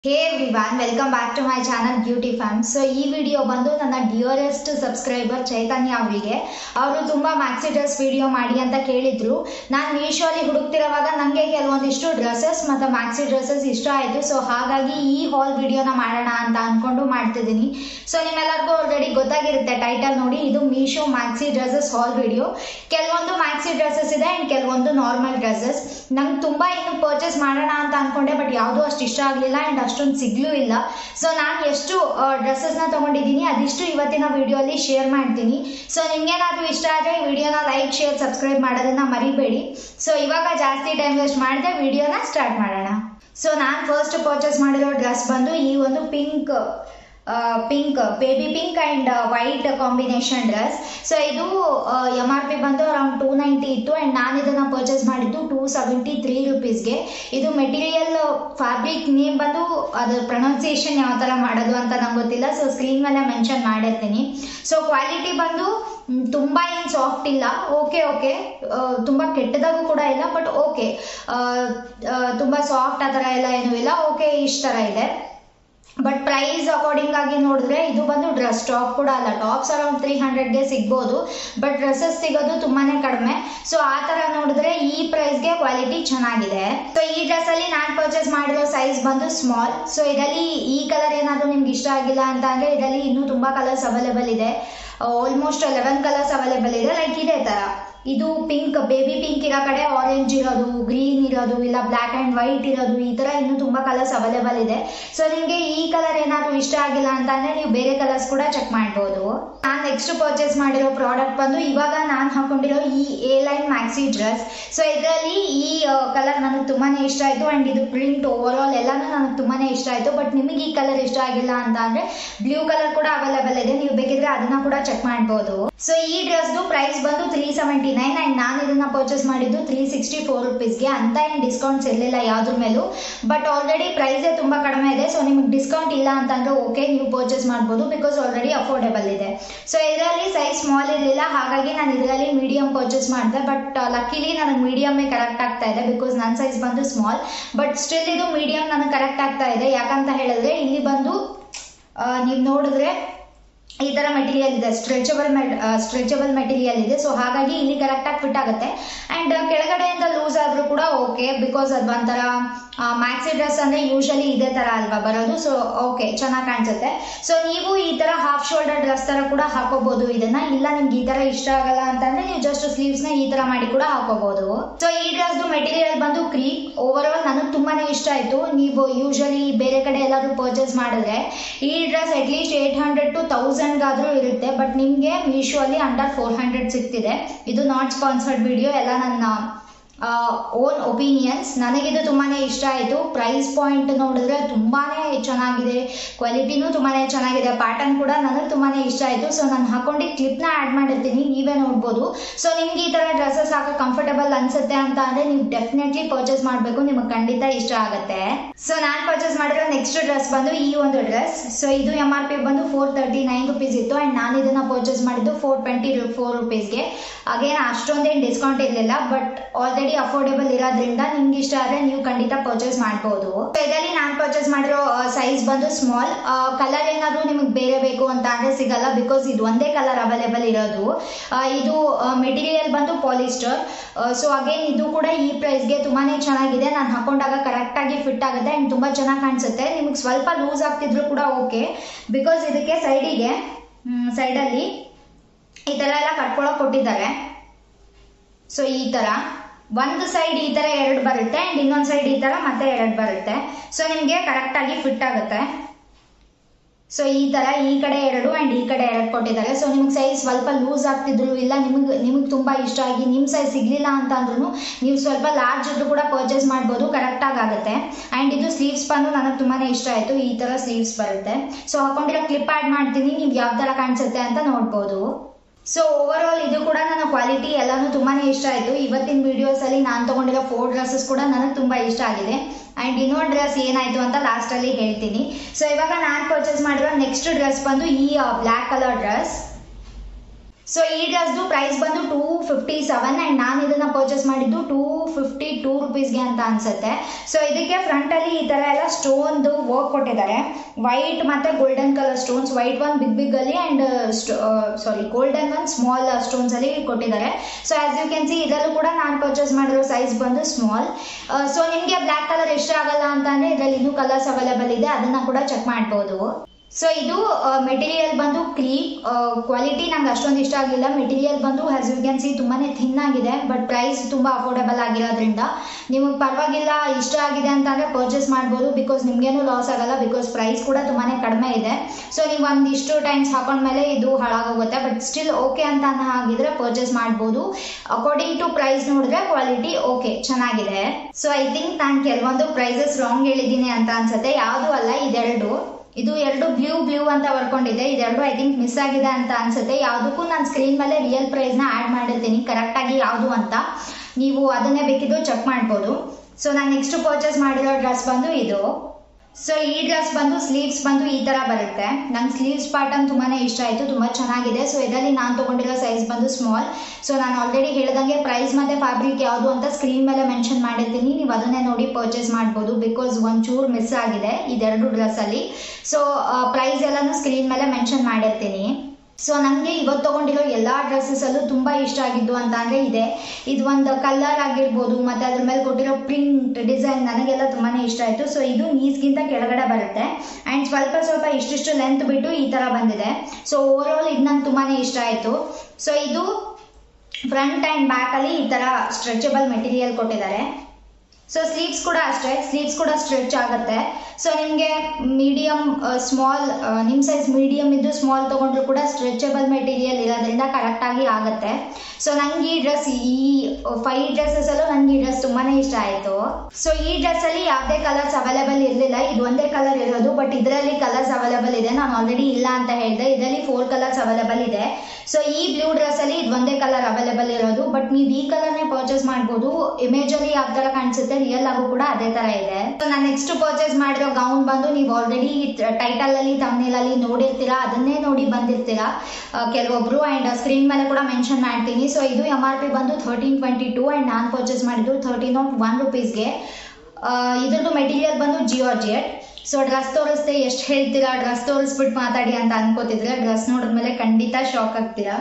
hey everyone welcome back to my channel beauty fam so ಈ video ಬಂದು ನನ್ನ dearest subscriber ಚೈತನ್ಯ ಅವರಿಗೆ ಅವರು ತುಂಬ ಮ್ಯಾಕ್ಸಿ ಡ್ರೆಸ್ ವಿಡಿಯೋ ಮಾಡಿ ಅಂತ ಕೇಳಿದ್ರು ನಾನು ಮೀಶೋಲಿ ಹುಡುಕ್ತಿರೋವಾಗ ನನಗೆ ಕೆಲವೊಂದಿಷ್ಟು ಡ್ರೆಸ್ಸಸ್ ಮತ್ತು ಮ್ಯಾಕ್ಸಿ ಡ್ರೆಸ್ಸಸ್ ಇಷ್ಟ ಆಯಿತು ಸೊ ಹಾಗಾಗಿ ಈ ಹಾಲ್ ವಿಡಿಯೋನ ಮಾಡೋಣ ಅಂತ ಅಂದ್ಕೊಂಡು ಮಾಡ್ತಿದ್ದೀನಿ ಸೊ ನಿಮ್ಮೆಲ್ಲರಿಗೂ ಆಲ್ರೆಡಿ ಗೊತ್ತಾಗಿರುತ್ತೆ ಟೈಟಲ್ ನೋಡಿ ಇದು Meesho maxi dresses haul video ಕೆಲವೊಂದು ಮ್ಯಾಕ್ಸಿ ಡ್ರೆಸ್ಸಸ್ ಇದೆ ಆ್ಯಂಡ್ ಕೆಲವೊಂದು ನಾರ್ಮಲ್ ಡ್ರೆಸ್ಸಸ್ ನಂಗೆ ತುಂಬ ಇನ್ನು ಪರ್ಚೇಸ್ ಮಾಡೋಣ ಅಂತ ಅಂದ್ಕೊಂಡೆ ಬಟ್ ಯಾವುದೂ ಅಷ್ಟು ಇಷ್ಟ ಆಗಲಿಲ್ಲ ಆ್ಯಂಡ್ ಅಷ್ಟೊಂದು ಸಿಗ್ಲೂ ಇಲ್ಲ ಸೊ ನಾನು ಎಷ್ಟು ಡ್ರೆಸ್ಸಸ್ನ ತೊಗೊಂಡಿದ್ದೀನಿ ಅದಿಷ್ಟು ಇವತ್ತಿನ ವಿಡಿಯೋಲಿ ಶೇರ್ ಮಾಡ್ತೀನಿ ಸೊ ನಿಮ್ಗೇನಾದರೂ ಇಷ್ಟ ಆದರೆ ಈ ವಿಡಿಯೋನ ಲೈಕ್ ಶೇರ್ ಸಬ್ಸ್ಕ್ರೈಬ್ ಮಾಡೋದನ್ನ ಮರಿಬೇಡಿ ಸೊ ಇವಾಗ ಜಾಸ್ತಿ ಟೈಮ್ ವೇಸ್ಟ್ ಮಾಡದೆ ವಿಡಿಯೋನ ಸ್ಟಾರ್ಟ್ ಮಾಡೋಣ ಸೊ ನಾನು ಫಸ್ಟ್ ಪರ್ಚೇಸ್ ಮಾಡಿರೋ ಡ್ರೆಸ್ ಬಂದು ಈ ಒಂದು pink pink baby pink and white combination dress so ಇದು ಎಮ್ ಆರ್ ಪಿ ಬಂದು ಅರೌಂಡ್ ಟೂ ನೈಂಟಿ ಇತ್ತು ಆ್ಯಂಡ್ ನಾನು ಇದನ್ನು ಪರ್ಚೇಸ್ ಮಾಡಿದ್ದು ಟೂ ಸೆವೆಂಟಿ ತ್ರೀ ರುಪೀಸ್ಗೆ ಇದು ಮೆಟೀರಿಯಲ್ ಫ್ಯಾಬ್ರಿಕ್ ನೇಮ್ ಬಂದು ಅದು ಪ್ರೊನೌನ್ಸಿಯೇಷನ್ ಯಾವ ಥರ ಮಾಡೋದು ಅಂತ ನಂಗೆ ಗೊತ್ತಿಲ್ಲ ಸೊ ಸ್ಕ್ರೀನ್ ಮೇಲೆ ಮೆನ್ಷನ್ ಮಾಡಿರ್ತೀನಿ ಸೊ ಕ್ವಾಲಿಟಿ ಬಂದು ಮ್, ತುಂಬ ಏನು ಸಾಫ್ಟ್ ಇಲ್ಲ ಓಕೆ ಓಕೆ ತುಂಬ ಕೆಟ್ಟದಾಗೂ ಕೂಡ ಇಲ್ಲ ಬಟ್ ಓಕೆ ತುಂಬ ಸಾಫ್ಟ್ ಆ ಥರ ಎಲ್ಲ ಏನೂ ಇಲ್ಲ ಓಕೆ ಇಷ್ಟ ಥರ ಇದೆ ಬಟ್ ಪ್ರೈಸ್ ಅಕಾರ್ಡಿಂಗ್ ಆಗಿ ನೋಡಿದ್ರೆ ಇದು ಬಂದು ಡ್ರೆಸ್ ಟಾಪ್ ಕೂಡ ಅಲ್ಲ ಟಾಪ್ಸ್ ಅರೌಂಡ್ ತ್ರೀ ಹಂಡ್ರೆಡ್ಗೆ ಸಿಗ್ಬೋದು ಬಟ್ ಡ್ರೆಸ್ಸಸ್ ಸಿಗೋದು ತುಂಬಾನೇ ಕಡಿಮೆ ಸೊ ಆ ಥರ ನೋಡಿದ್ರೆ ಈ ಪ್ರೈಸ್ಗೆ ಕ್ವಾಲಿಟಿ ಚೆನ್ನಾಗಿದೆ ಸೊ ಈ ಡ್ರೆಸ್ಸಲ್ಲಿ ನಾನು ಪರ್ಚೇಸ್ ಮಾಡಿರೋ ಸೈಜ್ ಬಂದು ಸ್ಮಾಲ್ ಸೊ ಇದರಲ್ಲಿ ಈ ಕಲರ್ ಏನಾದರೂ ನಿಮ್ಗೆ ಇಷ್ಟ ಆಗಿಲ್ಲ ಅಂತ ಅಂದರೆ ಇದರಲ್ಲಿ ಇನ್ನೂ ತುಂಬ ಕಲರ್ಸ್ ಅವೈಲೇಬಲ್ ಇದೆ ಆಲ್ಮೋಸ್ಟ್ ಲೆವೆನ್ ಕಲರ್ಸ್ ಅವೈಲೇಬಲ್ ಇದೆ ಲೈಕ್ ಇದೇ ಥರ ಇದು ಪಿಂಕ್ ಬೇಬಿ ಪಿಂಕ್ ಇರೋ ಕಡೆ ಆರೆಂಜ್ ಇರೋದು ಗ್ರೀನ್ ಇರೋದು ಇಲ್ಲ ಬ್ಲ್ಯಾಕ್ ಆ್ಯಂಡ್ ವೈಟ್ ಇರೋದು ಈ ಥರ ಇನ್ನೂ ತುಂಬ ಕಲರ್ಸ್ ಅವೈಲೇಬಲ್ ಇದೆ ಸೊ ನಿಮಗೆ ಈ ಕಲರ್ ಏನಾದರೂ ಇಷ್ಟ ಆಗಿಲ್ಲ ಅಂತ ಅಂದರೆ ನೀವು ಬೇರೆ ಕಲರ್ಸ್ ಕೂಡ ಚೆಕ್ ಮಾಡ್ಬೋದು ನಾನು ನೆಕ್ಸ್ಟ್ ಪರ್ಚೇಸ್ ಮಾಡಿರೋ ಪ್ರಾಡಕ್ಟ್ ಬಂದು ಇವಾಗ ನಾನು ಹಾಕೊಂಡಿರೋ ಈ A line maxi dress so ಇದರಲ್ಲಿ ಈ ಕಲರ್ ನನಗೆ ತುಂಬಾ ಇಷ್ಟ ಆಯಿತು ಆ್ಯಂಡ್ ಇದು ಪ್ರಿಂಟ್ ಓವರ್ ಆಲ್ ಎಲ್ಲನೂ ನನಗೆ ತುಂಬಾ ಇಷ್ಟ ಆಯಿತು ಬಟ್ ನಿಮಗೆ ಈ ಕಲರ್ ಇಷ್ಟ ಆಗಿಲ್ಲ ಅಂತ ಅಂದರೆ ಬ್ಲೂ ಕಲರ್ ಕೂಡ ಅವೈಲೇಬಲ್ ಇದೆ ನೀವು ಬೇಕಿದ್ರೆ ಅದನ್ನ ಕೂಡ ಚೆಕ್ ಮಾಡ್ಬೋದು ಸೊ ಈ ಡ್ರೆಸ್ದು ಪ್ರೈಸ್ ಬಂದು ತ್ರೀ ಸೆವೆಂಟಿ ನೈನ್ ಆ್ಯಂಡ್ ನಾನು ಇದನ್ನ ಪರ್ಚೇಸ್ ಮಾಡಿದ್ದು ತ್ರೀ ಸಿಕ್ಸ್ಟಿ ಫೋರ್ ರುಪೀಸ್ಗೆ ಅಂತ ಏನು ಡಿಸ್ಕೌಂಟ್ಸ್ ಇರಲಿಲ್ಲ ಯಾವ್ದ್ರ ಮೇಲೂ ಬಟ್ ಆಲ್ರೆಡಿ ಪ್ರೈಸೇ ತುಂಬ ಕಡಿಮೆ ಇದೆ ಸೊ ನಿಮಗೆ ಡಿಸ್ಕೌಂಟ್ ಇಲ್ಲ ಅಂತಂದ್ರೆ ಓಕೆ ನೀವು ಪರ್ಚೇಸ್ ಮಾಡ್ಬೋದು ಬಿಕಾಸ್ ಆಲ್ರೆಡಿ ಅಫೋರ್ಡೆಬಲ್ ಇದೆ ಸೊ ಇದರಲ್ಲಿ ಸೈಜ್ ಸ್ಮಾಲ್ ಇರಲಿಲ್ಲ ಹಾಗಾಗಿ ನಾನು ಇದರಲ್ಲಿ ಮೀಡಿಯಂ ಪರ್ಚೇಸ್ ಮಾಡಿದೆ ಬಟ್ ಲಕ್ಕಿಲಿ ನನಗೆ ಮೀಡಿಯಮ್ಮೇ ಕರೆಕ್ಟ್ ಆಗ್ತಾ ಇದೆ ಬಿಕಾಸ್ ನನ್ನ ಸೈಜ್ ಬಂದು ಸ್ಮಾಲ್ ಬಟ್ ಸ್ಟಿಲ್ ಇದು ಮೀಡಿಯಂ ನನಗೆ ಕರೆಕ್ಟ್ ಆಗ್ತಾ ಇದೆ ಯಾಕಂತ ಹೇಳಿದ್ರೆ ಇಲ್ಲಿ ಬಂದು ನೀವು ನೋಡಿದ್ರೆ ಈ ಥರ ಮೆಟೀರಿಯಲ್ ಇದೆ ಸ್ಟ್ರೆಚಬಲ್ ಸ್ಟ್ರೆಚಬಲ್ ಮೆಟೀರಿಯಲ್ ಇದೆ ಸೊ ಹಾಗಾಗಿ ಇಲ್ಲಿ ಕರೆಕ್ಟಾಗಿ ಫಿಟ್ ಆಗುತ್ತೆ ಆ್ಯಂಡ್ ಕೆಳಗಡೆಯಿಂದ ಲೂಸ್ ಆದರೂ ಕೂಡ ಓಕೆ ಬಿಕಾಸ್ ಅದು ಒಂಥರ ಮ್ಯಾಕ್ಸಿ ಡ್ರೆಸ್ ಅಂದರೆ ಯೂಶಲಿ ಇದೇ ಥರ ಅಲ್ವಾ ಬರೋದು ಸೊ ಓಕೆ ಚೆನ್ನಾಗಿ ಕಾಣಿಸುತ್ತೆ ಸೊ ನೀವು ಈ ಥರ ಹಾಫ್ ಶೋಲ್ಡರ್ ಡ್ರೆಸ್ ಥರ ಕೂಡ ಹಾಕೋಬಹುದು ಇದನ್ನ ಇಲ್ಲ ನಿಮ್ಗೆ ಈ ಥರ ಇಷ್ಟ ಆಗಲ್ಲ ಅಂತಂದ್ರೆ ನೀವು ಜಸ್ಟ್ ಸ್ಲೀವ್ಸ್ನ ಈ ಥರ ಮಾಡಿ ಕೂಡ ಹಾಕೋಬಹುದು ಸೊ ಈ ಡ್ರೆಸ್ದು ಮೆಟೀರಿಯಲ್ ಬಂದು ಕ್ರೀಪ್ ಓವರ್ ಆಲ್ ನನಗೆ ತುಂಬಾನೇ ಇಷ್ಟ ಆಯಿತು ನೀವು ಯೂಶಲಿ ಬೇರೆ ಕಡೆ ಎಲ್ಲಾದರೂ ಪರ್ಚೇಸ್ ಮಾಡಿದ್ರೆ ಈ dress at least eight hundred to ತೌಸಂಡ್ಗಾದರೂ ಇರುತ್ತೆ ಬಟ್ ನಿಮಗೆ ಮೀಶೋ ಅಲ್ಲಿ ಅಂಡರ್ ಫೋರ್ ಹಂಡ್ರೆಡ್ ಸಿಗ್ತಿದೆ ಇದು ನಾಟ್ ಸ್ಪಾನ್ಸರ್ಡ್ ವಿಡಿಯೋ ಎಲ್ಲ ನನ್ನ ಓನ್ ಒಪಿನಿಯನ್ಸ್ ನನಗಿದು ತುಂಬಾ ಇಷ್ಟ ಆಯಿತು ಪ್ರೈಸ್ ಪಾಯಿಂಟ್ ನೋಡಿದ್ರೆ ತುಂಬಾ ಚೆನ್ನಾಗಿದೆ ಕ್ವಾಲಿಟಿನೂ ತುಂಬಾ ಚೆನ್ನಾಗಿದೆ ಪ್ಯಾಟರ್ನ್ ಕೂಡ ನನಗೆ ತುಂಬಾ ಇಷ್ಟ ಆಯಿತು ಸೊ ನಾನು ಹಾಕೊಂಡು ಕ್ಲಿಪ್ನ ಆ್ಯಡ್ ಮಾಡಿರ್ತೀನಿ ನೀವೇ ನೋಡ್ಬೋದು ಸೊ ನಿಮ್ಗೆ ಈ ಥರ ಡ್ರೆಸ್ಸಸ್ ಹಾಕೋ ಕಂಫರ್ಟಬಲ್ ಅನ್ಸುತ್ತೆ ಅಂತ ಅಂದರೆ ನೀವು ಡೆಫಿನೆಟ್ಲಿ ಪರ್ಚೇಸ್ ಮಾಡಬೇಕು ನಿಮಗೆ ಖಂಡಿತ ಇಷ್ಟ ಆಗುತ್ತೆ ಸೊ ನಾನು ಪರ್ಚೇಸ್ ಮಾಡಿರೋ ನೆಕ್ಸ್ಟ್ ಡ್ರೆಸ್ ಬಂದು ಈ ಒಂದು ಡ್ರೆಸ್ ಸೊ ಇದು ಎಮ್ ಆರ್ ಪಿ ಬಂದು ಫೋರ್ ತರ್ಟಿ ನೈನ್ ರುಪೀಸ್ ಇತ್ತು ಆ್ಯಂಡ್ ನಾನು ಇದನ್ನು ಪರ್ಚೇಸ್ ಮಾಡಿದ್ದು ಫೋರ್ ಟ್ವೆಂಟಿ ಫೋರ್ ರುಪೀಸ್ಗೆ ಅಗೇನ್ ಅಷ್ಟೊಂದೇನು ಡಿಸ್ಕೌಂಟ್ ಇರಲಿಲ್ಲ ಬಟ್ ಆಲ್ರೆಡಿ ಅಫೋರ್ಡೆಬಲ್ ಇರೋದ್ರಿಂದ ನಿಮ್ಗೆ ಇಷ್ಟ ಆದರೆ ನೀವು ಖಂಡಿತ ಪರ್ಚೇಸ್ ಮಾಡ್ಬೋದು ಸೊ ಇದರಲ್ಲಿ ನಾನು ಪರ್ಚೇಸ್ ಮಾಡಿರೋ ಸೈಜ್ ಬಂದು ಸ್ಮಾಲ್ ಕಲರ್ ಏನಾದರೂ ನಿಮಗೆ ಬೇರೆ ಬೇಕು ಅಂತ ಅಂದರೆ ಸಿಗಲ್ಲ ಬಿಕಾಸ್ ಇದು ಒಂದೇ ಕಲರ್ ಅವೈಲೇಬಲ್ ಇರೋದು ಆ, ಇದು ಮೆಟೀರಿಯಲ್ ಬಂದು ಪಾಲಿಸ್ಟರ್ ಸೊ ಅಗೇನ್ ಇದು ಕೂಡ ಈ ಪ್ರೈಸ್ಗೆ ತುಂಬಾ ಚೆನ್ನಾಗಿದೆ ನಾನು ಹಾಕೊಂಡಾಗ ಕರೆಕ್ಟಾಗಿ ಫಿಟ್ ಆಗುತ್ತೆ ಆ್ಯಂಡ್ ತುಂಬ ಚೆನ್ನಾಗಿ ಕಾಣಿಸುತ್ತೆ ನಿಮಗೆ ಸ್ವಲ್ಪ ಲೂಸ್ ಆಗ್ತಿದ್ರು ಕೂಡ ಓಕೆ ಬಿಕಾಸ್ ಇದಕ್ಕೆ ಸೈಡಿಗೆ ಸೈಡಲ್ಲಿ ಈ ಥರ ಎಲ್ಲ ಕಟ್ಕೊಳಕ್ ಕೊಟ್ಟಿದ್ದಾರೆ ಸೊ ಈ ಥರ ಒಂದು ಸೈಡ್ ಈ ಥರ ಎರಡು ಬರುತ್ತೆ ಆ್ಯಂಡ್ ಇನ್ನೊಂದು ಸೈಡ್ ಈ ಥರ ಮತ್ತೆ ಎರಡು ಬರುತ್ತೆ ಸೊ ನಿಮಗೆ ಕರೆಕ್ಟಾಗಿ ಫಿಟ್ ಆಗುತ್ತೆ ಸೊ ಈ ಥರ ಈ ಕಡೆ ಎರಡು ಆ್ಯಂಡ್ ಈ ಕಡೆ ಎರಡು ಕೊಟ್ಟಿದ್ದಾರೆ ಸೊ ನಿಮ್ಗೆ ಸೈಜ್ ಸ್ವಲ್ಪ ಲೂಸ್ ಆಗ್ತಿದ್ರು ಇಲ್ಲ ನಿಮಗೆ ನಿಮಗೆ ತುಂಬ ಇಷ್ಟ ಆಗಿ ನಿಮ್ಮ ಸೈಜ್ ಸಿಗಲಿಲ್ಲ ಅಂತ ಅಂದ್ರೂ ನೀವು ಸ್ವಲ್ಪ ಲಾರ್ಜ್ ಇದ್ರೂ ಕೂಡ ಪರ್ಚೇಸ್ ಮಾಡ್ಬೋದು ಕರೆಕ್ಟಾಗಿ ಆಗುತ್ತೆ ಆ್ಯಂಡ್ ಇದು ಸ್ಲೀವ್ಸ್ ಬಂದು ನನಗೆ ತುಂಬಾ ಇಷ್ಟ ಆಯಿತು ಈ ಥರ ಸ್ಲೀವ್ಸ್ ಬರುತ್ತೆ ಸೊ ಹಾಕೊಂಡಿರೋ ಕ್ಲಿಪ್ ಆ್ಯಡ್ ಮಾಡ್ತೀನಿ ನೀವು ಯಾವ ಥರ ಕಾಣಿಸುತ್ತೆ ಅಂತ ನೋಡ್ಬೋದು ಸೊ ಓವರ್ ಆಲ್ ಇದು ಕೂಡ ನನ್ನ ಕ್ವಾಲಿಟಿ ಎಲ್ಲಾನು ತುಂಬಾನೇ ಇಷ್ಟ ಆಯಿತು ಇವತ್ತಿನ ವಿಡಿಯೋಸಲ್ಲಿ ನಾನು ತೊಗೊಂಡಿರೋ ಫೋರ್ ಡ್ರೆಸ್ಸಸ್ ಕೂಡ ನನಗೆ ತುಂಬ ಇಷ್ಟ ಆಗಿದೆ ಆ್ಯಂಡ್ ಇನ್ನೊಂದು ಡ್ರೆಸ್ ಏನಾಯಿತು ಅಂತ ಲಾಸ್ಟಲ್ಲಿ ಹೇಳ್ತೀನಿ ಸೊ ಇವಾಗ ನಾನು ಪರ್ಚೇಸ್ ಮಾಡಿರೋ ನೆಕ್ಸ್ಟ್ ಡ್ರೆಸ್ ಬಂದು ಈ ಬ್ಲ್ಯಾಕ್ ಕಲರ್ ಡ್ರೆಸ್ ಸೊ ಈ ಡ್ರೆಸ್ದು ಪ್ರೈಸ್ ಬಂದು ಟೂ ಫಿಫ್ಟಿ ಸೆವೆನ್ ಆ್ಯಂಡ್ ನಾನು ಇದನ್ನು ಪರ್ಚೇಸ್ ಮಾಡಿದ್ದು ಟೂ ಫಿಫ್ಟಿ ಟೂ ರುಪೀಸ್ಗೆ ಅಂತ ಅನ್ಸುತ್ತೆ ಸೊ ಇದಕ್ಕೆ ಫ್ರಂಟಲ್ಲಿ ಈ ಥರ ಎಲ್ಲ ಸ್ಟೋನ್ದು ವರ್ಕ್ ಕೊಟ್ಟಿದ್ದಾರೆ ವೈಟ್ ಮತ್ತು golden colour stones white one big big ಅಲ್ಲಿ and sorry golden one small stones ಅಲ್ಲಿ ಕೊಟ್ಟಿದ್ದಾರೆ so as you can see ಇದರಲ್ಲೂ ಕೂಡ ನಾನು ಪರ್ಚೇಸ್ ಮಾಡಿರೋ ಸೈಜ್ ಬಂದು ಸ್ಮಾಲ್ ಸೊ ನಿಮಗೆ ಬ್ಲ್ಯಾಕ್ ಕಲರ್ ಇಷ್ಟ ಆಗಲ್ಲ ಅಂತಂದರೆ ಇದರಲ್ಲಿ ಇನ್ನೂ ಕಲರ್ಸ್ ಅವೈಲೇಬಲ್ ಇದೆ ಅದನ್ನು ಕೂಡ ಚೆಕ್ ಮಾಡ್ಬೋದು ಸೊ ಇದು ಮೆಟೀರಿಯಲ್ ಬಂದು ಕ್ಲೀನ್ ಕ್ವಾಲಿಟಿ ನಂಗೆ ಅಷ್ಟೊಂದು ಇಷ್ಟ ಆಗಲಿಲ್ಲ ಮೆಟೀರಿಯಲ್ ಬಂದು ಹ್ಯಾಸ್ ಯು ಕ್ಯಾನ್ ಸಿ ತುಂಬಾ ಥಿನ್ ಆಗಿದೆ ಬಟ್ ಪ್ರೈಸ್ ತುಂಬ ಅಫೋರ್ಡೆಬಲ್ ಆಗಿರೋದ್ರಿಂದ ನಿಮಗೆ ಪರವಾಗಿಲ್ಲ ಇಷ್ಟ ಆಗಿದೆ ಅಂತಂದರೆ ಪರ್ಚೇಸ್ ಮಾಡ್ಬೋದು ಬಿಕಾಸ್ ನಿಮಗೇನು ಲಾಸ್ ಆಗಲ್ಲ ಬಿಕಾಸ್ ಪ್ರೈಸ್ ಕೂಡ ತುಂಬಾ ಕಡಿಮೆ ಇದೆ ಸೊ ನೀವು ಒಂದಿಷ್ಟು ಟೈಮ್ಸ್ ಹಾಕೊಂಡ್ಮೇಲೆ ಇದು ಹಾಳಾಗೋಗುತ್ತೆ ಬಟ್ ಸ್ಟಿಲ್ ಓಕೆ ಅಂತ ಅನ್ನೋ ಹಾಗಿದ್ರೆ ಪರ್ಚೇಸ್ ಮಾಡ್ಬೋದು ಅಕಾರ್ಡಿಂಗ್ ಟು ಪ್ರೈಸ್ ನೋಡಿದ್ರೆ ಕ್ವಾಲಿಟಿ ಓಕೆ ಚೆನ್ನಾಗಿದೆ ಸೊ ಐ ಥಿಂಕ್ ನಾನು ಕೆಲವೊಂದು ಪ್ರೈಸಸ್ ರಾಂಗ್ ಹೇಳಿದ್ದೀನಿ ಅಂತ ಅನ್ಸುತ್ತೆ ಯಾವುದು ಅಲ್ಲ ಇದೆರಡು ಇದು ಎರಡು ಬ್ಲೂ ಬ್ಲೂ ಅಂತ ಬರ್ಕೊಂಡಿದೆ ಇದೆರಡು ಐ ಥಿಂಕ್ ಮಿಸ್ ಆಗಿದೆ ಅಂತ ಅನ್ಸುತ್ತೆ ಯಾವುದಕ್ಕೂ ನಾನು ಸ್ಕ್ರೀನ್ ಮೇಲೆ ರಿಯಲ್ ಪ್ರೈಸ್ನ ಆ್ಯಡ್ ಮಾಡಿರ್ತೀನಿ ಕರೆಕ್ಟಾಗಿ ಯಾವುದು ಅಂತ ನೀವು ಅದನ್ನೇ ಬೇಕಿದ್ದು ಚೆಕ್ ಮಾಡ್ಬೋದು ಸೊ ನಾನು ನೆಕ್ಸ್ಟ್ ಪರ್ಚೇಸ್ ಮಾಡಿರೋ ಡ್ರೆಸ್ ಬಂದು ಇದು ಸೊ ಈ ಡ್ರೆಸ್ ಬಂದು ಸ್ಲೀವ್ಸ್ ಬಂದು ಈ ಥರ ಬರುತ್ತೆ ನಂಗೆ ಸ್ಲೀವ್ಸ್ ಪ್ಯಾಟರ್ನ್ ತುಂಬಾ ಇಷ್ಟ ಆಯಿತು ತುಂಬ ಚೆನ್ನಾಗಿದೆ ಸೊ ಇದರಲ್ಲಿ ನಾನು ತೊಗೊಂಡಿರೋ ಸೈಜ್ ಬಂದು ಸ್ಮಾಲ್ ಸೊ ನಾನು ಆಲ್ರೆಡಿ ಹೇಳ್ದಂಗೆ ಪ್ರೈಸ್ ಮತ್ತು ಫ್ಯಾಬ್ರಿಕ್ ಯಾವುದು ಅಂತ ಸ್ಕ್ರೀನ್ ಮೇಲೆ ಮೆನ್ಷನ್ ಮಾಡಿರ್ತೀನಿ ನೀವು ಅದನ್ನೇ ನೋಡಿ ಪರ್ಚೇಸ್ ಮಾಡ್ಬೋದು ಬಿಕಾಸ್ ಒಂಚೂರು ಮಿಸ್ ಆಗಿದೆ ಇದೆರಡು ಡ್ರೆಸ್ಸಲ್ಲಿ ಸೊ ಪ್ರೈಸ್ ಎಲ್ಲನೂ ಸ್ಕ್ರೀನ್ ಮೇಲೆ ಮೆನ್ಷನ್ ಮಾಡಿರ್ತೀನಿ ಸೊ ನನಗೆ ಇವತ್ತು ತೊಗೊಂಡಿರೋ ಎಲ್ಲ ಡ್ರೆಸ್ಸಸಲ್ಲೂ ತುಂಬ ಇಷ್ಟ ಆಗಿದ್ದು ಅಂತ ಅಂದರೆ ಇದೆ ಇದು ಒಂದು ಕಲರ್ ಆಗಿರ್ಬೋದು ಮತ್ತು ಅದ್ರ ಮೇಲೆ ಕೊಟ್ಟಿರೋ ಪ್ರಿಂಟ್ ಡಿಸೈನ್ ನನಗೆಲ್ಲ ತುಂಬಾ ಇಷ್ಟ ಆಯಿತು ಸೊ ಇದು ನೀಸ್ಗಿಂತ ಕೆಳಗಡೆ ಬರುತ್ತೆ ಆ್ಯಂಡ್ ಸ್ವಲ್ಪ ಸ್ವಲ್ಪ ಇಷ್ಟಿಷ್ಟು ಲೆಂತ್ ಬಿಟ್ಟು ಈ ಥರ ಬಂದಿದೆ ಸೊ ಓವರ್ ಆಲ್ ಇದು ನಂಗೆ ತುಂಬಾ ಇಷ್ಟ ಆಯಿತು ಸೊ ಇದು ಫ್ರಂಟ್ ಆ್ಯಂಡ್ ಬ್ಯಾಕಲ್ಲಿ ಈ ಥರ ಸ್ಟ್ರೆಚಬಲ್ ಮೆಟೀರಿಯಲ್ ಕೊಟ್ಟಿದ್ದಾರೆ ಸೊ ಸ್ಲೀವ್ಸ್ ಕೂಡ ಅಷ್ಟೇ ಸ್ಲೀವ್ಸ್ ಕೂಡ ಸ್ಟ್ರೆಚ್ ಆಗುತ್ತೆ ಸೊ ನಿಮಗೆ ಮೀಡಿಯಮ್ ಸ್ಮಾಲ್ ನಿಮ್ಮ ಸೈಜ್ ಮೀಡಿಯಮ್ ಇದ್ದು ಸ್ಮಾಲ್ ತೊಗೊಂಡ್ರು ಕೂಡ ಸ್ಟ್ರೆಚಬಲ್ ಮೆಟೀರಿಯಲ್ ಇರೋದ್ರಿಂದ ಕರೆಕ್ಟಾಗಿ ಆಗುತ್ತೆ ಸೊ ನಂಗೆ ಈ ಡ್ರೆಸ್ ಈ ಫೈವ್ ಡ್ರೆಸ್ಸಸಲ್ಲೂ ನನಗೆ ಈ ಡ್ರೆಸ್ ತುಂಬಾ ಇಷ್ಟ ಆಯಿತು ಸೊ ಈ ಡ್ರೆಸ್ಸಲ್ಲಿ ಯಾವುದೇ ಕಲರ್ಸ್ ಅವೈಲೇಬಲ್ ಇರಲಿಲ್ಲ ಇದು ಒಂದೇ ಕಲರ್ ಇರೋದು ಬಟ್ ಇದರಲ್ಲಿ ಕಲರ್ಸ್ ಅವೈಲೇಬಲ್ ಇದೆ ನಾನು ಆಲ್ರೆಡಿ ಇಲ್ಲ ಅಂತ ಹೇಳಿದೆ ಇದರಲ್ಲಿ ಫೋರ್ ಕಲರ್ಸ್ ಅವೈಲೇಬಲ್ ಇದೆ ಸೊ ಈ ಬ್ಲೂ ಡ್ರೆಸ್ಸಲ್ಲಿ ಇದು ಒಂದೇ ಕಲರ್ ಅವೈಲೇಬಲ್ ಇರೋದು ಬಟ್ ನೀವು ಈ ಕಲರ್ನೇ ಪರ್ಚೇಸ್ ಮಾಡ್ಬೋದು ಇಮೇಜಲ್ಲಿ ಯಾವ ಥರ ಕಾಣಿಸುತ್ತೆ ರಿಯಲ್ ಆಗು ಕೂಡ ಅದೇ ಥರ ಇದೆ ಸೊ ನಾನು ನೆಕ್ಸ್ಟ್ ಪರ್ಚೇಸ್ ಮಾಡಿರೋ ಗೌನ್ ಬಂದು ನೀವು ಆಲ್ರೆಡಿ ಟೈಟಲ್ ಅಲ್ಲಿ ತಮ್ನೇಲ್ ಅಲ್ಲಿ ನೋಡಿರ್ತೀರಾ ಅದನ್ನೇ ನೋಡಿ ಬಂದಿರ್ತೀರಾ ಕೆಲವೊಬ್ರು ಅಂಡ್ ಸ್ಕ್ರೀನ್ ಮೇಲೆ ಕೂಡ ಮೆನ್ಷನ್ ಮಾಡ್ತೀನಿ ಸೊ ಇದು ಎಮ್ ಆರ್ ಪಿ ಬಂದು ಥರ್ಟೀನ್ ಟ್ವೆಂಟಿ ಟೂ ಅಂಡ್ ನಾನು ಪರ್ಚೇಸ್ ಮಾಡಿದ್ದು ಥರ್ಟೀನ್ ನಾಟ್ ಒನ್ ರುಪೀಸ್ಗೆ ಇದ್ರದ್ದು ಮೆಟೀರಿಯಲ್ ಬಂದು ಜಿಯೋರ್ಜಿಯಟ್ ಸೊ ಡ್ರೆಸ್ ತೋರಿಸ್ದೆ ಎಷ್ಟು ಹೇಳ್ತೀರಾ ಡ್ರೆಸ್ ತೋರಿಸ್ಬಿಟ್ಟು ಮಾತಾಡಿ ಅಂತ ಅನ್ಕೋತಿದ್ರೆ ಡ್ರೆಸ್ ನೋಡಿದ್ಮೇಲೆ ಖಂಡಿತ ಶಾಕ್ ಆಗ್ತೀರಾ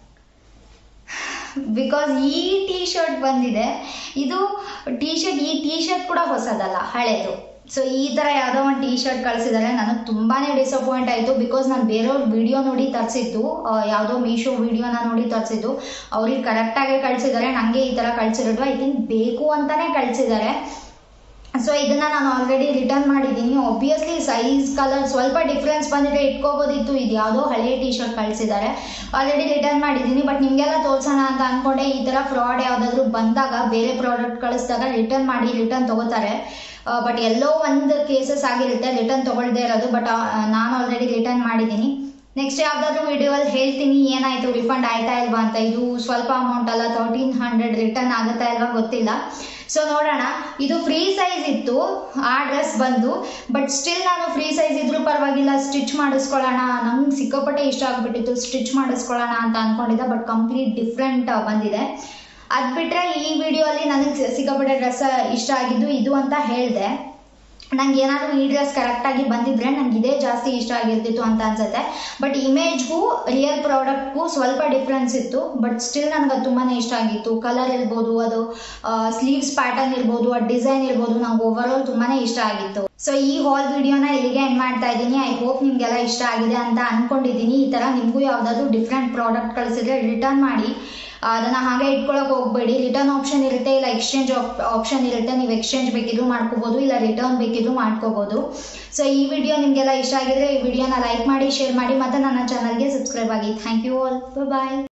ಬಿಕಾಸ್ ಈ ಟೀ ಶರ್ಟ್ ಬಂದಿದೆ ಇದು ಟೀ ಶರ್ಟ್ ಈ ಟೀ ಶರ್ಟ್ ಕೂಡ ಹೊಸದಲ್ಲ ಹಳೇದು ಸೊ ಈ ಥರ ಯಾವುದೋ ಒಂದು ಟೀ ಶರ್ಟ್ ಕಳಿಸಿದ್ದಾರೆ ನನಗೆ ತುಂಬಾ ಡಿಸಪಾಯಿಂಟ್ ಆಯಿತು ಬಿಕಾಸ್ ನಾನು ಬೇರೆಯವ್ರ ವಿಡಿಯೋ ನೋಡಿ ತರಿಸಿದ್ದು ಯಾವುದೋ ಮೀಶೋ ವಿಡಿಯೋನ ನೋಡಿ ತರಿಸಿದ್ದು ಅವ್ರಿಗೆ ಕರೆಕ್ಟಾಗಿ ಕಳಿಸಿದ್ದಾರೆ ನನಗೆ ಈ ಥರ ಕಳಿಸಿರೋದು ಐ ಥಿಂಕ್ ಬೇಕು ಅಂತಲೇ ಕಳಿಸಿದ್ದಾರೆ ಸೊ ಇದನ್ನ ನಾನು ಆಲ್ರೆಡಿ ರಿಟರ್ನ್ ಮಾಡಿದ್ದೀನಿ ಒಬ್ವಿಯಸ್ಲಿ ಸೈಜ್ ಕಲರ್ ಸ್ವಲ್ಪ ಡಿಫ್ರೆನ್ಸ್ ಬಂದಿದ್ರೆ ಇಟ್ಕೋಬೋದಿತ್ತು ಇದು ಯಾವುದೋ ಹಳೆ ಟಿ ಶರ್ಟ್ ಕಳಿಸಿದ್ದಾರೆ ಆಲ್ರೆಡಿ ರಿಟರ್ನ್ ಮಾಡಿದ್ದೀನಿ ಬಟ್ ನಿಮಗೆಲ್ಲ ತೋರಿಸೋಣ ಅಂತ ಅಂದ್ಕೊಂಡೆ ಈ ಥರ ಫ್ರಾಡ್ ಯಾವುದಾದ್ರೂ ಬಂದಾಗ ಬೇರೆ ಪ್ರಾಡಕ್ಟ್ ಕಳಿಸಿದಾಗ ರಿಟರ್ನ್ ಮಾಡಿ ರಿಟರ್ನ್ ತೊಗೋತಾರೆ ಬಟ್ ಎಲ್ಲೋ ಒಂದು ಕೇಸಸ್ ಆಗಿರುತ್ತೆ ರಿಟರ್ನ್ ತೊಗೊಳ್ದೇ ಇರೋದು ಬಟ್ ನಾನು ಆಲ್ರೆಡಿ ರಿಟರ್ನ್ ಮಾಡಿದ್ದೀನಿ ನೆಕ್ಸ್ಟ್ ಯಾವುದಾದ್ರೂ ವಿಡಿಯೋಲ್ಲಿ ಹೇಳ್ತೀನಿ ಏನಾಯಿತು ರಿಫಂಡ್ ಆಯ್ತಾ ಇಲ್ವಾ ಅಂತ ಇದು ಸ್ವಲ್ಪ ಅಮೌಂಟ್ ಅಲ್ಲ ತರ್ಟೀನ್ ಹಂಡ್ರೆಡ್ ರಿಟರ್ನ್ ಆಗುತ್ತಾ ಇಲ್ವಾ ಗೊತ್ತಿಲ್ಲ ಸೊ ನೋಡೋಣ ಇದು ಫ್ರೀ ಸೈಜ್ ಇತ್ತು ಆ ಡ್ರೆಸ್ ಬಂದು ಬಟ್ ಸ್ಟಿಲ್ ನಾನು ಫ್ರೀ ಸೈಜ್ ಇದ್ರೂ ಪರವಾಗಿಲ್ಲ ಸ್ಟಿಚ್ ಮಾಡಿಸ್ಕೊಳ್ಳೋಣ ನಂಗೆ ಸಿಕ್ಕಾಪಟ್ಟೆ ಇಷ್ಟ ಆಗಿಬಿಟ್ಟಿತ್ತು ಸ್ಟಿಚ್ ಮಾಡಿಸ್ಕೊಳ್ಳೋಣ ಅಂತ ಅಂದ್ಕೊಂಡಿದ್ದೆ ಬಟ್ ಕಂಪ್ಲೀಟ್ ಡಿಫ್ರೆಂಟ್ ಬಂದಿದೆ ಅದು ಬಿಟ್ಟರೆ ಈ ವಿಡಿಯೋಲಿ ನನಗೆ ಸಿಕ್ಕಾಪಟ್ಟೆ ಡ್ರೆಸ್ ಇಷ್ಟ ಆಗಿದ್ದು ಇದು ಅಂತ ಹೇಳಿದೆ ನಂಗೆ ಏನಾದರೂ ಈ ಡ್ರೆಸ್ ಕರೆಕ್ಟಾಗಿ ಬಂದಿದ್ರೆ ನಂಗೆ ಇದೇ ಜಾಸ್ತಿ ಇಷ್ಟ ಆಗಿರ್ತಿತ್ತು ಅಂತ ಅನ್ಸುತ್ತೆ ಬಟ್ ಇಮೇಜ್ಗೂ ರಿಯಲ್ ಪ್ರಾಡಕ್ಟ್ಗೂ ಸ್ವಲ್ಪ ಡಿಫ್ರೆನ್ಸ್ ಇತ್ತು ಬಟ್ ಸ್ಟಿಲ್ ನನಗೆ ಅದು ತುಂಬಾ ಇಷ್ಟ ಆಗಿತ್ತು ಕಲರ್ ಇರ್ಬೋದು ಅದು ಸ್ಲೀವ್ಸ್ ಪ್ಯಾಟರ್ನ್ ಇರ್ಬೋದು ಆ ಡಿಸೈನ್ ಇರ್ಬೋದು ನಂಗೆ ಓವರ್ ಆಲ್ ತುಂಬಾ ಇಷ್ಟ ಆಗಿತ್ತು ಸೊ ಈ ಹಾಲ್ ವಿಡಿಯೋನ ಇಲ್ಲಿಗೆ ಎಂಡ್ ಮಾಡ್ತಾ ಇದ್ದೀನಿ ಐ ಹೋಪ್ ನಿಮಗೆಲ್ಲ ಇಷ್ಟ ಆಗಿದೆ ಅಂತ ಅಂದ್ಕೊಂಡಿದ್ದೀನಿ ಈ ಥರ ನಿಮಗೂ ಯಾವುದಾದ್ರೂ ಡಿಫ್ರೆಂಟ್ ಪ್ರಾಡಕ್ಟ್ ಕಳಿಸಿದ್ರೆ ರಿಟರ್ನ್ ಮಾಡಿ ಅದನ್ನು ಹಾಗೆ ಇಟ್ಕೊಳಕ್ಕೆ ಹೋಗಬೇಡಿ ರಿಟರ್ನ್ ಆಪ್ಷನ್ ಇರುತ್ತೆ ಇಲ್ಲ ಎಕ್ಸ್ಚೇಂಜ್ ಆಪ್ಷನ್ ಇರುತ್ತೆ ನೀವು ಎಕ್ಸ್ಚೇಂಜ್ ಬೇಕಿದ್ರು ಮಾಡ್ಕೋಬೋದು ಇಲ್ಲ ರಿಟರ್ನ್ ಬೇಕಿದ್ರು ಮಾಡ್ಕೋಬೋದು ಸೊ ಈ ವಿಡಿಯೋ ನಿಮಗೆಲ್ಲ ಇಷ್ಟ ಆಗಿದ್ರೆ ಈ ವಿಡಿಯೋನ ಲೈಕ್ ಮಾಡಿ ಶೇರ್ ಮಾಡಿ ಮತ್ತು ನನ್ನ ಚಾನಲ್ಗೆ ಸಬ್ಸ್ಕ್ರೈಬ್ ಆಗಿ ಥ್ಯಾಂಕ್ ಯು ಆಲ್ ಬಾಯ್